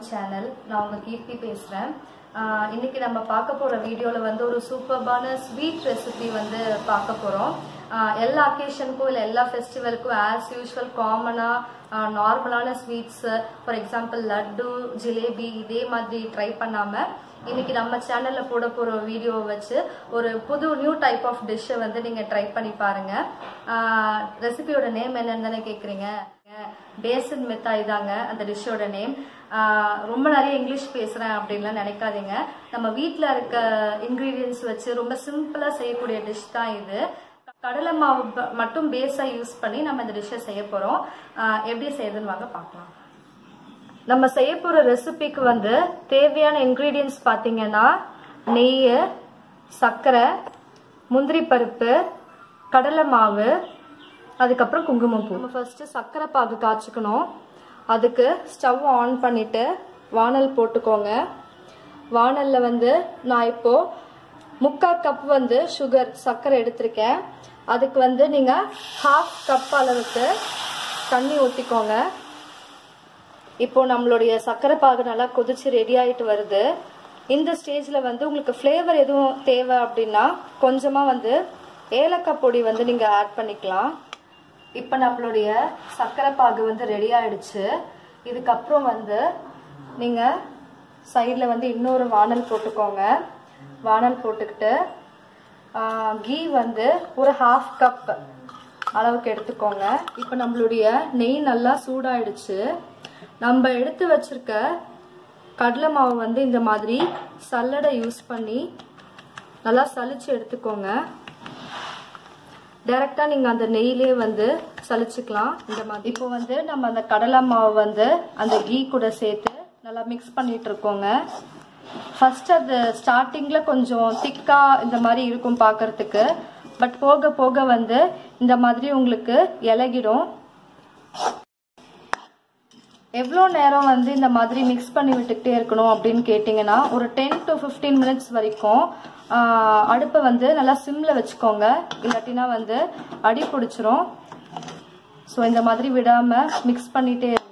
channel நான் உங்க கீர்த்தி பேசுறேன் ஆஹ் இன்னைக்கு நம்ம பார்க்க போற வீடியோல வந்து ஒரு சூப்பர்பான ஸ்வீட் ரெசிபி வந்து பார்க்க போறோம் ஆஹ் எல்லா அக்கேஷனுக்கும் இல்லை எல்லா ஃபெஸ்டிவலுக்கும் ஆஸ் யூஷுவல் காமனா நார்மலான sweets for example laddu jalebi இதே மாதிரி ட்ரை பண்ணாம இன்னைக்கு நம்ம சேனல்ல போட போற வீடியோவை வச்சு ஒரு புது நியூ டைப் ஆஃப் டிஷ்ஷை வந்து நீங்க ட்ரை பண்ணி பாருங்க ரெசிபியோட நேம் என்னன்னு தானே கேக்குறீங்க பேசன் மித்தாய் தாங்க அந்த டிஷ்ஷோட நேம் ரொம்ப நிறைய இங்கிலீஷ் பேசுறேன் அப்படின்லாம் நினைக்காதீங்க நம்ம வீட்டில் இருக்க இன்க்ரீடியன்ஸ் வச்சு ரொம்ப சிம்பிளா செய்யக்கூடிய டிஷ் தான் இது கடலை மாவு ப- மட்டும் பேஸா யூஸ் பண்ணி நம்ம இந்த டிஷ்ஷை செய்ய போறோம் ஆஹ் எப்படி செய்யுதுன்னு வாங்க பார்க்கலாம் நம்ம செய்ய போற ரெசிபிக்கு வந்து தேவையான இன்கிரீடியன்ஸ் பார்த்தீங்கன்னா நெய் சர்க்கரை முந்திரி பருப்பு கடலை மாவு அதுக்கப்புறம் குங்குமப்பூ நம்ம ஃபர்ஸ்ட் சர்க்கரை பாகு காய்ச்சிக்கணும் அதுக்கு ஸ்டவ் ஆன் பண்ணிட்டு வானல் போட்டுக்கோங்க வானல்ல வந்து நான் இப்போ முக்கால் கப் வந்து சுகர் சர்க்கரை எடுத்திருக்கேன் அதுக்கு வந்து நீங்க ஹாஃப் கப் அளவுக்கு தண்ணி ஊற்றிக்கோங்க இப்போ நம்மளுடைய சர்க்கரை பாகு நல்லா கொதிச்சு ரெடி ஆயிட்டு வருது இந்த ஸ்டேஜ்ல வந்து உங்களுக்கு ஃப்ளேவர் எதுவும் தேவை அப்படின்னா கொஞ்சமா வந்து ஏலக்காய் பொடி வந்து நீங்க ஆட் பண்ணிக்கலாம் இப்போ நம்மளுடைய சர்க்கரை பாகு வந்து ரெடி ஆயிடுச்சு இதுக்கப்புறம் வந்து நீங்க சைடில் வந்து இன்னொரு வானல் போட்டுக்கோங்க வானல் போட்டுக்கிட்டு கீ வந்து ஒரு ஹாஃப் கப் அளவுக்கு எடுத்துக்கோங்க இப்போ நம்மளுடைய நெய் நல்லா சூடாயிடுச்சு நம்ம எடுத்து வச்சிருக்க கடலை மாவு வந்து இந்த மாதிரி சல்லடை யூஸ் பண்ணி நல்லா சலிச்சு எடுத்துக்கோங்க டைரக்டா நீங்க அந்த நெய்யிலே வந்து சலிச்சுக்கலாம் இந்த மாதிரி இப்போ வந்து நம்ம அந்த கடலை மாவு வந்து அந்த கீ கூட சேர்த்து நல்லா மிக்ஸ் பண்ணிட்டு இருக்கோங்க ஃபர்ஸ்ட் அது ஸ்டார்டிங்ல கொஞ்சம் திக்கா இந்த மாதிரி இருக்கும் பார்க்கறதுக்கு பட் போக போக வந்து இந்த மாதிரி உங்களுக்கு இலகிடும் எவ்வளோ நேரம் வந்து இந்த மாதிரி மிக்ஸ் பண்ணி விட்டுக்கிட்டே இருக்கணும் அப்படின்னு கேட்டிங்கன்னா ஒரு டென் டு ஃபிஃப்டீன் மினிட்ஸ் வரைக்கும் ஆஹ், அடுப்பை வந்து நல்லா சிம்மில் வச்சுக்கோங்க இல்லாட்டினா வந்து அடி பிடிச்சிரும் ஸோ இந்த மாதிரி விடாமல் மிக்ஸ் பண்ணிகிட்டே இருங்க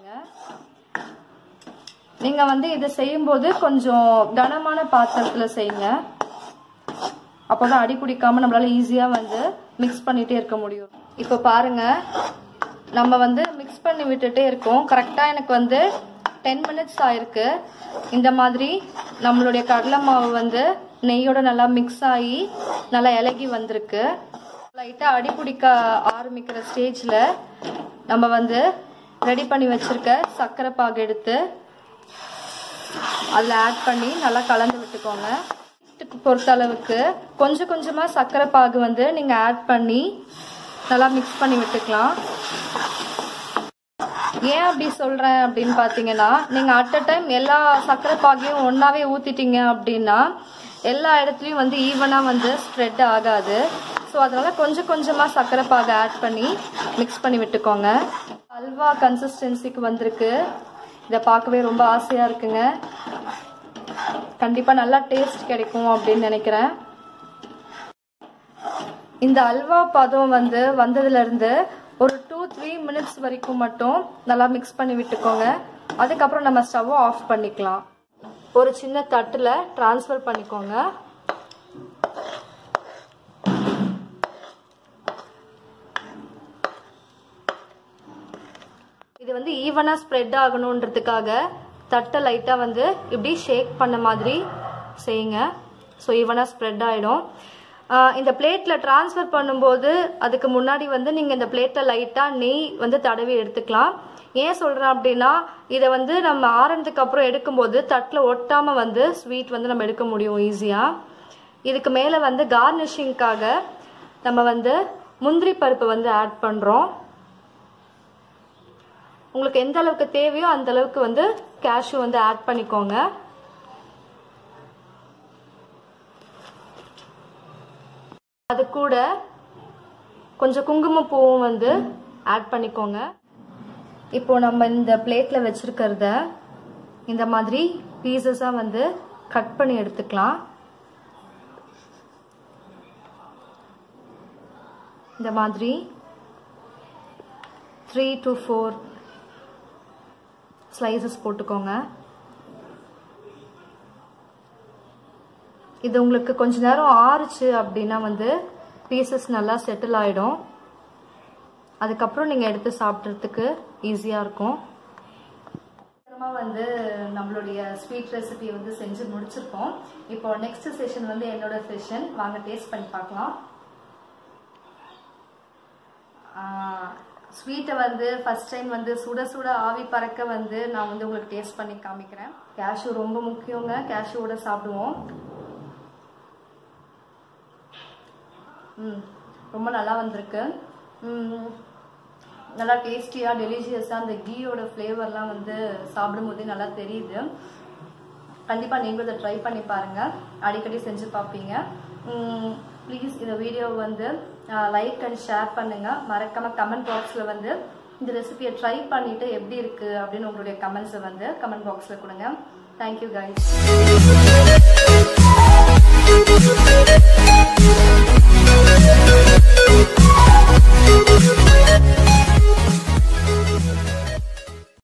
நீங்கள் வந்து இதை செய்யும்போது கொஞ்சம் கனமான பாத்திரத்தில் செய்யுங்க அப்போதான் அடி பிடிக்காம நம்மளால ஈஸியாக வந்து மிக்ஸ் பண்ணிகிட்டே இருக்க முடியும் இப்போ பாருங்க நம்ம வந்து மிக்ஸ் பண்ணி விட்டுட்டே இருக்கோம் கரெக்டாக எனக்கு வந்து டென் மினிட்ஸ் ஆயிருக்கு இந்த மாதிரி நம்மளுடைய கடலை மாவு வந்து நெய்யோட நல்லா மிக்ஸ் ஆகி நல்லா இலகி வந்திருக்கு லைட்டாக அடி பிடிக்க ஆரம்பிக்கிற ஸ்டேஜில் நம்ம வந்து ரெடி பண்ணி வச்சிருக்க சர்க்கரை பாகு எடுத்து அதில் ஆட் பண்ணி நல்லா கலந்து விட்டுக்கோங்க வீட்டுக்கு பொறுத்த அளவுக்கு கொஞ்சம் கொஞ்சமாக சர்க்கரை பாகு வந்து நீங்கள் ஆட் பண்ணி நல்லா மிக்ஸ் பண்ணி விட்டுக்கலாம் ஏன் அப்படி சொல்கிறேன் அப்படின்னு பார்த்தீங்கன்னா நீங்கள் அட் அ டைம் எல்லா சர்க்கரை பாகையும் ஒன்றாவே ஊற்றிட்டீங்க அப்படின்னா எல்லா இடத்துலையும் வந்து ஈவனாக வந்து ஸ்ப்ரெட் ஆகாது ஸோ அதனால் கொஞ்சம் கொஞ்சமாக சர்க்கரை பாகை ஆட் பண்ணி மிக்ஸ் பண்ணி விட்டுக்கோங்க அல்வா கன்சிஸ்டன்சிக்கு வந்திருக்கு இதை பார்க்கவே ரொம்ப ஆசையாக இருக்குங்க கண்டிப்பாக நல்லா டேஸ்ட் கிடைக்கும் அப்படின்னு நினைக்கிறேன் இந்த அல்வா பதம் வந்து வந்ததுலேருந்து ஒரு டூ த்ரீ மினிட்ஸ் வரைக்கும் மட்டும் நல்லா மிக்ஸ் பண்ணி விட்டுக்கோங்க அதுக்கப்புறம் நம்ம ஸ்டவ்வை ஆஃப் பண்ணிக்கலாம் ஒரு சின்ன தட்டில் ட்ரான்ஸ்ஃபர் பண்ணிக்கோங்க இது வந்து ஈவனாக ஸ்ப்ரெட் ஆகணுன்றதுக்காக தட்டை லைட்டாக வந்து இப்படி ஷேக் பண்ண மாதிரி செய்யுங்க ஸோ ஈவனாக ஸ்ப்ரெட் ஆகிடும் இந்த பிளேட்டில் ட்ரான்ஸ்ஃபர் பண்ணும்போது அதுக்கு முன்னாடி வந்து நீங்கள் இந்த பிளேட்டில் லைட்டாக நெய் வந்து தடவி எடுத்துக்கலாம் ஏன் சொல்கிறேன் அப்படின்னா இதை வந்து நம்ம ஆறுனதுக்கு அப்புறம் எடுக்கும்போது தட்டில் ஒட்டாமல் வந்து ஸ்வீட் வந்து நம்ம எடுக்க முடியும் ஈஸியாக இதுக்கு மேலே வந்து கார்னிஷிங்க்காக நம்ம வந்து முந்திரி பருப்பு வந்து ஆட் பண்ணுறோம் உங்களுக்கு எந்த அளவுக்கு தேவையோ அந்த அளவுக்கு வந்து கேஷ்யூ வந்து ஆட் பண்ணிக்கோங்க அது கூட கொஞ்சம் குங்குமப்பூவும் வந்து ஆட் பண்ணிக்கோங்க இப்போ நம்ம இந்த பிளேட்ல வச்சிருக்கிறத இந்த மாதிரி பீசஸா வந்து கட் பண்ணி எடுத்துக்கலாம் இந்த மாதிரி த்ரீ டு ஃபோர் ஸ்லைசஸ் போட்டுக்கோங்க இது உங்களுக்கு கொஞ்ச நேரம் ஆறுச்சு அப்படின்னா வந்து பீசஸ் நல்லா செட்டில் ஆகிடும் அதுக்கப்புறம் நீங்கள் எடுத்து சாப்பிட்றதுக்கு ஈஸியாக இருக்கும் அப்புறமா வந்து நம்மளுடைய ஸ்வீட் ரெசிபி வந்து செஞ்சு முடிச்சிருக்கோம் இப்போ நெக்ஸ்ட் செஷன் வந்து என்னோட செஷன் வாங்க டேஸ்ட் பண்ணி பார்க்கலாம் ஸ்வீட்டை வந்து ஃபர்ஸ்ட் டைம் வந்து சுட சுட ஆவி பறக்க வந்து நான் வந்து உங்களுக்கு டேஸ்ட் பண்ணி காமிக்கிறேன் கேஷ்யூ ரொம்ப முக்கியங்க கேஷ்யூவோட சாப்பிடுவோம் ம் ரொம்ப நல்லா வந்திருக்கு ம், நல்லா டேஸ்டியாக டெலிஷியஸாக அந்த கீயோட ஃப்ளேவர்லாம் வந்து சாப்பிடும்போதே நல்லா தெரியுது கண்டிப்பாக நீங்களும் இதை ட்ரை பண்ணி பாருங்கள் அடிக்கடி செஞ்சு பார்ப்பீங்க ப்ளீஸ் இந்த வீடியோ வந்து லைக் அண்ட் ஷேர் பண்ணுங்கள் மறக்காமல் கமெண்ட் பாக்ஸில் வந்து இந்த ரெசிபியை ட்ரை பண்ணிவிட்டு எப்படி இருக்குது அப்படின்னு உங்களுடைய கமெண்ட்ஸை வந்து கமெண்ட் பாக்ஸில் கொடுங்க தேங்க்யூ கைஸ்